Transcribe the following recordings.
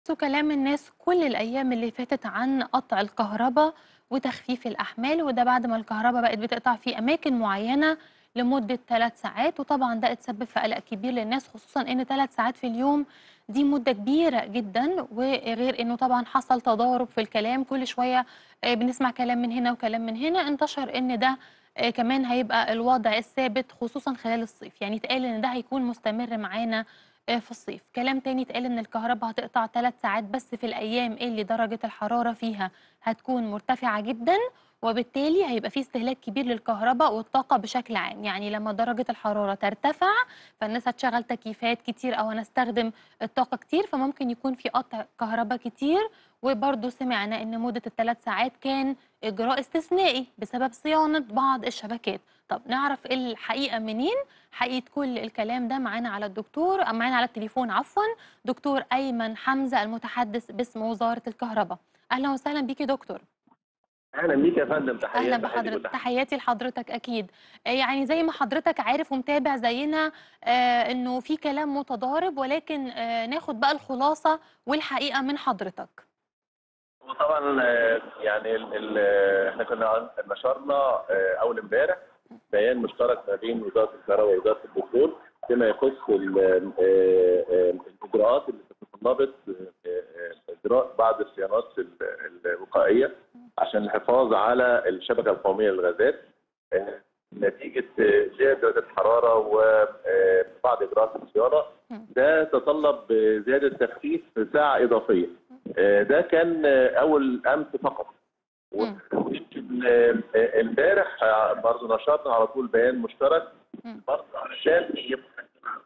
بُصّوا كلام الناس كل الأيام اللي فاتت عن قطع الكهربا وتخفيف الأحمال، وده بعد ما الكهربا بقت بتقطع في أماكن معيّنة لمدة 3 ساعات، وطبعًا ده اتسبب في قلق كبير للناس، خصوصًا إن 3 ساعات في اليوم دي مدة كبيرة جدًا، وغير إنه طبعًا حصل تضارب في الكلام، كل شوية آآ بنسمع كلام من هنا وكلام من هنا، انتشر إن ده آآ كمان هيبقى الوضع الثابت خصوصًا خلال الصيف، يعني اتقال إن ده هيكون مستمر معانا آآ في الصيف، كلام تاني اتقال إن الكهربا هتقطع 3 ساعات بس في الأيام اللي درجة الحرارة فيها هتكون مرتفعة جدًا، وبالتالي هيبقى في استهلاك كبير للكهربا والطاقة بشكل عام، يعني لمّا درجة الحرارة ترتفع فالناس هتشغّل تكييفات كتير أو هنستخدم الطاقة كتير، فممكن يكون في قطع كهربا كتير، وبرضه سمعنا إن مدة ال3 ساعات كان إجراء استثنائي بسبب صيانة بعض الشبكات. طب نعرف الحقيقة منين؟ حقيقة كل الكلام ده معانا على الدكتور أ معانا على التليفون عفوًا، دكتور أيمن حمزة المتحدث باسم وزارة الكهربا. أهلًا وسهلًا بيك يا دكتور. أهلًا بيك يا فندم، أهلًا تحياتي تحياتي بحضرتك، كلها. تحياتي لحضرتك أكيد. آآ يعني زي ما حضرتك عارف ومتابع زينا آآ إنه في كلام متضارب، ولكن آآ ناخد بقى الخلاصة والحقيقة من حضرتك. هو طبعًا يعني ال ال إحنا كنا نشرنا آآ أول امبارح بيان مشترك ما بين وزارة الكهربا ووزارة البترول فيما يخص ال آآ آآ الإجراءات اللي تتطلبت آآ إجراء بعض الصيانات ال الوقائية عشان الحفاظ على الشبكة القومية للغازات آآ نتيجة زيادة درجة الحرارة وآآ بعض إجراءات الصيانة، إمم. ده تطلب زيادة تخفيف ساعة إضافية. آآ ده كان أول أمس فقط. إمم. ويمكن آآ امبارح برضه نشرنا على طول بيان مشترك إمم. برضه علشان يبقى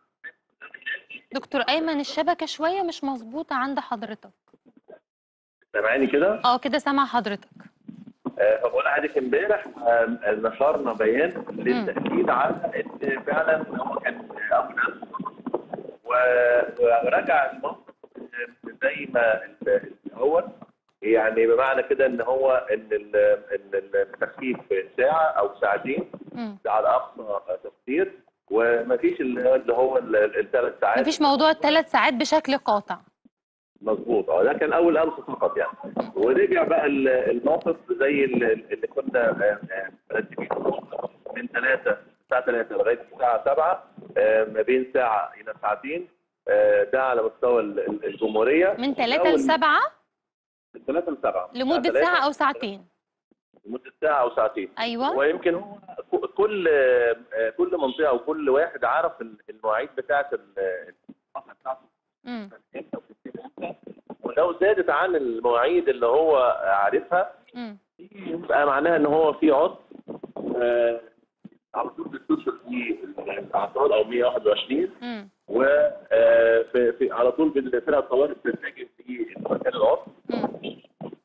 دكتور أيمن الشبكة شوية مش مضبوطة عند حضرتك. سامعاني كده؟ آه كده سامعة حضرتك. آآ فباقول لحضرتك امبارح آآ نشرنا بيان للتأكيد على إن فعلًا هو كان أول أمس و ورجع الموقف زي ما ال الأول، يعني بمعنى كده إن هو إن ال إن التخفيف ساعة أو ساعتين إمم. ده على أقصى تقدير، وما فيش اللي اللي هو ال ال3 ساعات ما فيش موضوع ال3 سااعات بشكل قاطع. مضبوط آه، ده كان أول أمس فقط يعني. ورجع بقى ال الموقف زي ال اللي كنا آآ آآ مرتبينه من 3 الساعة 3 لغاية الساعة 7 آآ ما بين ساعة إلى ساعتين آآ ده على مستوى ال ال الجمهورية. من 3 أول ل7 من 3 ل7 لمدة ساعة أو ساعتين. لمدة ساعة أو ساعتين. أيوه. ويمكن هو ك كل آآ كل منطقة وكل واحد عرف ال المواعيد بتاعة ال الطاقة بتاعته إمم. إمتى وبتبتدي إمتى، ولو زادت عن المواعيد اللي هو عارفها إمم. دي يبقى معناها إن هو في عطل آآ على طول بيتصل بيه الأعطال أو 121 إمم. و آآ في في على طول بالفرق الطوارئ بتتجه في مكان العطل. إمم.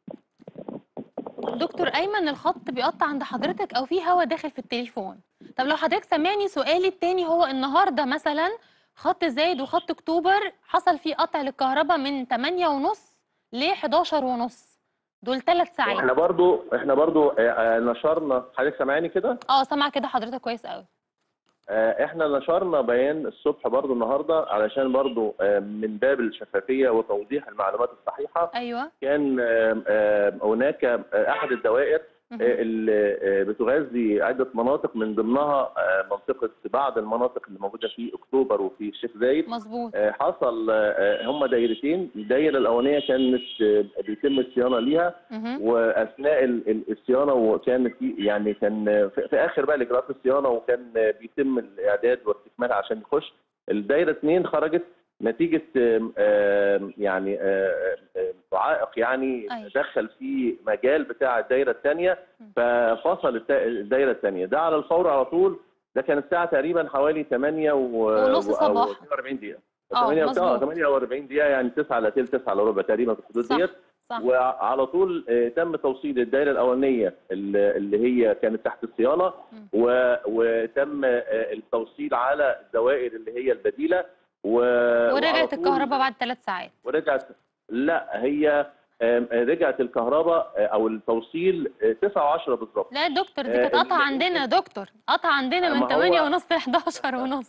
دكتور أيمن الخط بيقطّع عند حضرتك أو في هوا داخل في التليفون. طب لو حضرتك سامعني سؤالي التاني هو النهارده مثلًا خط زايد وخط أكتوبر حصل فيه قطع للكهربا من 08:30 ل11:30 دول 3 ساعات. إحنا برضه إحنا برضه آآ نشرنا حضرتك سامعاني كده؟ آه سامعة كده حضرتك كويس أوي. آآ إحنا نشرنا بيان الصبح برضه النهارده علشان برضه آآ من باب الشفافية وتوضيح المعلومات الصحيحة، أيوه. كان آمم آآ هناك أحد الدوائر اهم. آآ اللي آآ بتغذي عدة مناطق من ضمنها آآ منطقة بعض المناطق اللي موجودة في أكتوبر وفي الشيخ زايد. مضبوط. آآ حصل آآ هم دايرتين، الدايرة الأولانية كانت بيتم الصيانة ليها اهم. وأثناء ال ال الصيانة وكان في يعني كان في في آخر بقى الإجراءات الصيانة وكان بيتم الإعداد واستكمالها عشان يخش، الدايرة 2 خرجت نتيجة آمم آمم يعني آآ آآ عائق يعني أيوه. دخل في مجال بتاع الدايرة التانية إمم. ففصل الت الدايرة التانية، ده على الفور على طول ده كان الساعة تقريبًا حوالي 8 و ونص و أو صباحًا. 42 دقيقة. آه 8 آه مضبوط. 48 دقيقة يعني 9 إلا تِلت 9 إلا ربع تقريبًا في الحدود صح، ديّة، صح. وعلى طول آآ تم توصيل الدايرة الأولانية ال اللي هي كانت تحت الصيانة إمم. و وتم آآ التوصيل على الدوائر اللي هي البديلة و وعلى ورجعت طول الكهربا بعد 3 ساعات. ورجعت لأ هي آمم رجعت الكهربا أو التوصيل 9:10 بالضبط. لا يا دكتور دي آآ كانت قطع ال عندنا يا دكتور، قطع عندنا من ما هو 8:30 ل11:30.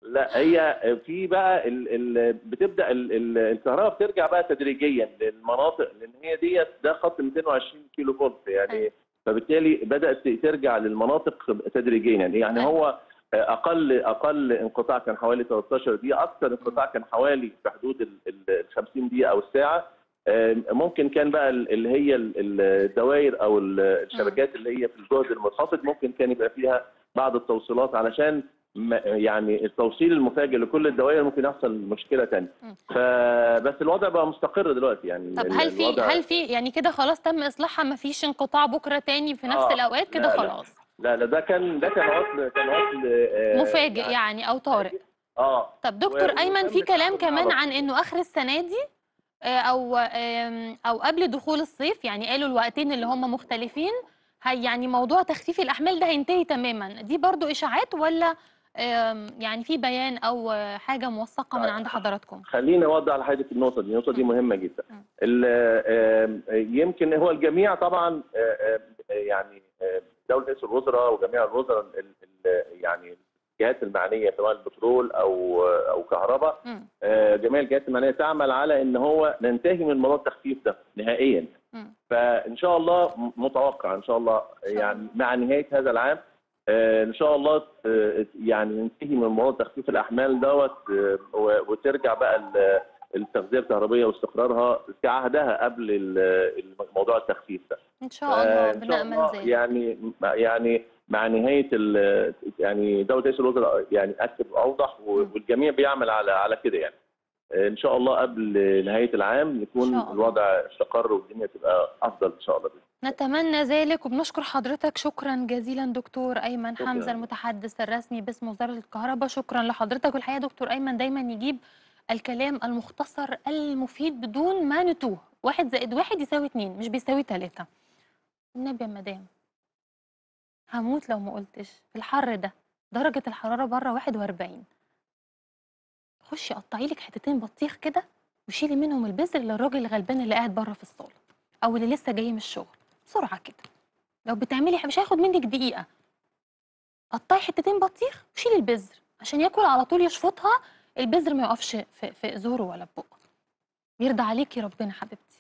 لا هي في بقى ال ال بتبدا ال ال الكهرباء بترجع بقى تدريجيا للمناطق لان هي ديت ده خط 220 كيلو فولت يعني أيوة. فبالتالي بدات ترجع للمناطق تدريجيا يعني يعني أيوة. هو اقل اقل انقطاع كان حوالي 13 دقيقه اكثر انقطاع كان حوالي في حدود ال ال 50 دقيقه او الساعه آه، ممكن كان بقى ال- اللي هي ال- الدوائر او ال- الشبكات اللي هي في الجهد المنخفض ممكن كان يبقى فيها بعض التوصيلات علشان ما- يعني التوصيل المفاجئ لكل الدوائر ممكن يحصل مشكله ثانيه مم. فبس الوضع بقى مستقر دلوقتي يعني طب ال- هل في الوضع- هل في يعني كده خلاص تم اصلاحها ما فيش انقطاع بكره تاني في نفس آه، الاوقات كده لا، لا. خلاص لا لا ده كان ده كان عطل كان عطل آه، مفاجئ يعني او طارئ اه طب دكتور و- ايمن في وتم كلام التعامل كمان مع عن انه اخر السنه دي آه، او آم، او قبل دخول الصيف يعني قالوا الوقتين اللي هم مختلفين هي يعني موضوع تخفيف الاحمال ده هينتهي تماما دي برضو اشاعات ولا آم، يعني في بيان او آه، حاجه موثقه من عند حضراتكم خليني اوضح لحضرتك النقطه دي النقطه دي مم. مهمه جدا مم. ال- آم، يمكن هو الجميع طبعا آه، آه، يعني آه، دوله رئيس الوزراء وجميع الوزراء ال- ال- يعني الجهات المعنيه سواء البترول او او كهرباء مم. آه، جميع الجهات المعنيه تعمل على ان هو ننتهي من موضوع التخفيف ده نهائيا مم. فان شاء الله م- متوقع ان شاء الله يعني مع نهايه هذا العام آه، ان شاء الله آه، يعني ننتهي من موضوع تخفيف الاحمال دوت آه، و- وترجع بقى ال- التغذيه الكهربائيه واستقرارها كعهدها قبل ال- موضوع التخفيف ده ان شاء الله فإن شاء بنامل الله ذلك يعني يعني مع نهايه ال- يعني دوله رئيس الوزراء يعني اكد واوضح و- مم. والجميع بيعمل على على كده يعني ان شاء الله قبل نهايه العام إن يكون شاء الله. الوضع استقر والدنيا تبقى افضل ان شاء الله نتمنى ذلك وبنشكر حضرتك شكرا جزيلا دكتور ايمن شكراً. حمزه المتحدث الرسمي باسم وزاره الكهرباء شكرا لحضرتك والحقيقه دكتور ايمن دايما يجيب الكلام المختصر المفيد بدون ما نتوه واحد زائد واحد يساوي اتنين مش بيساوي تلاته النبي يا مدام هموت لو ما قلتش في الحر ده درجه الحراره بره 41 خشي قطعي لك حتتين بطيخ كده وشيلي منهم البذر للراجل الغلبان اللي قاعد بره في الصاله او اللي لسه جاي من الشغل بسرعه كده لو بتعملي مش هياخد منك دقيقه قطعي حتتين بطيخ وشيلي البذر عشان ياكل على طول يشفطها البذر ما يقفش في في زوره ولا في بقه يرضى عليكي ربنا حبيبتي